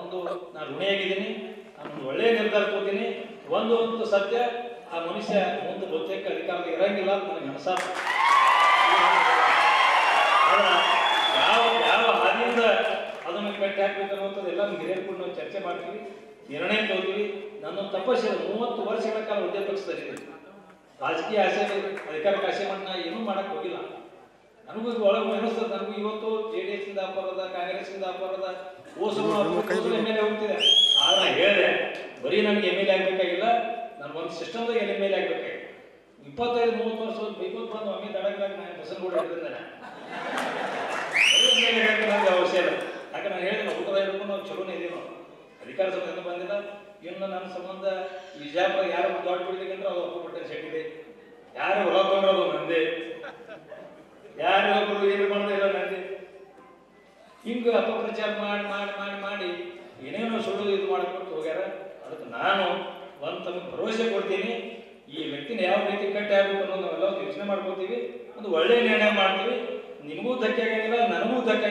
ಒಂದು ನಾನು ಋಣಿಯಾಗಿದ್ದೀನಿ ನಾನು ಒಂದು ಒಳ್ಳೆಯ ನಿರ್ಧಾರ ತಗೋತೀನಿ ಒಂದು ಒಂದು ಸತ್ಯ ಆ ಮನುಷ್ಯ ಮುಂದೆ ಬಹುತೇಕ ಅಧಿಕಾರದ ಇರಂಗಿಲ್ಲ ಅಂತ ನನಗೆ ಅನ್ಸಾತ ಆದ್ರೆ ಯಾವ ಯಾವ ಹಾದಿಯಿಂದ ಅದನ್ನು ಕಟ್ಟಿ ಹಾಕ್ಬೇಕು ಅನ್ನುವಂಥದ್ದೆಲ್ಲ ನಮ್ಮ ಹಿರಿಯರು ಕೂಡ ನಾವು ಚರ್ಚೆ ಮಾಡ್ತೀವಿ ನಿರ್ಣಯ ತಗೋತೀವಿ ನನ್ನ ತಪಸ್ಸಿದೆ ಮೂವತ್ತು ವರ್ಷಗಳ ಕಾಲ ಉದ್ಯೋಗ ಪಕ್ಷದಲ್ಲಿದ್ದೀನಿ ರಾಜಕೀಯ ಆಸೆ ಅಧಿಕಾರಕ್ಕೆ ಆಸೆ ಮಾಡಿ ನಾ ಏನೂ ಮಾಡಕ್ಕೆ ಹೋಗಿಲ್ಲ ನನಗೂ ಇದು ಒಳಗೆ ಅನಿಸ್ತದೆ ನನಗೂ ಇವತ್ತು ಜೆ ಡಿ ಎಸ್ ಇಂದ ಅಪರದ ಕಾಂಗ್ರೆಸ್ ಇಂದ ಅಪರದ ಓಸು ಎಮ್ ಎಲ್ ಎ ಹೋಗ್ತಿದೆ ಆದ್ರೆ ನಾ ಹೇಳಿದೆ ಬರೀ ನನಗೆ ಎಮ್ ಎಲ್ ಎ ಆಗ್ಬೇಕಾಗಿಲ್ಲ ನಾನು ಒಂದು ಸಿಸ್ಟಮ್ದಾಗ ಎಮ್ ಎಲ್ ಎ ಆಗ್ಬೇಕಾಗಿಲ್ಲ ಇಪ್ಪತ್ತೈದು ಮೂವತ್ತು ವರ್ಷ ಬೈಕೋತ್ ಬಂದು ಒಮ್ಮೆ ದಡಕ್ಕಾಗಿ ನಾನು ಬಸನಗೂಡ ಹಿಡಿದ್ರೆ ನನಗೆ ಅವಶ್ಯ ಇಲ್ಲ ಯಾಕೆ ನಾನು ಹೇಳಿದ್ರೆ ಊಟದ ಹಿಡ್ಕೊಂಡು ನಾವು ಚಲೋನೇ ಇದೀವಿ ನಾವು ಅಧಿಕಾರ ಸಂಬಂಧ ಬಂದಿಲ್ಲ ಇನ್ನು ನನ್ನ ಸಂಬಂಧ ಈ ವಿಜಯಪುರ ಯಾರು ದೊಡ್ಡ ಬಿಡ್ಲಿಕ್ಕೆ ಅಂದ್ರೆ ಅದು ಒಪ್ಪುಬಿಟ್ಟೆ ಶೆಟ್ಟಿದೆ ಯಾರು ಹೊಲ ಕೊಂಡ್ರದು ನಂದೆ ಯಾರು ಒಬ್ಬರು ಏನು ಮಾಡೋದು ಇಲ್ಲ ನಂದೆ ಹಿಂಗೆ ಅಪಪ್ರಚಾರ ಮಾಡಿ ಮಾಡಿ ಮಾಡಿ ಮಾಡಿ ಏನೇನೋ ಸುಳ್ಳು ಇದು ಮಾಡ್ಕೊಂಡು ಹೋಗ್ಯಾರ ಅದಕ್ಕೆ ನಾನು ಒಂದು ತಮಗೆ ಭರವಸೆ ಕೊಡ್ತೀನಿ ಈ ವ್ಯಕ್ತಿನ ಯಾವ ರೀತಿ ಕಟ್ಟಿ ಆಗ್ಬೇಕು ಅನ್ನೋದು ನಾವೆಲ್ಲ ಯೋಚನೆ ಮಾಡ್ಕೋತೀವಿ ಒಂದು ಒಳ್ಳೆ ನಿರ್ಣಯ ಮಾಡ್ತೀವಿ ನಿಮಗೂ ಧಕ್ಕೆ ಆಗಿಲ್ಲ ನನಗೂ ಧಕ್ಕೆ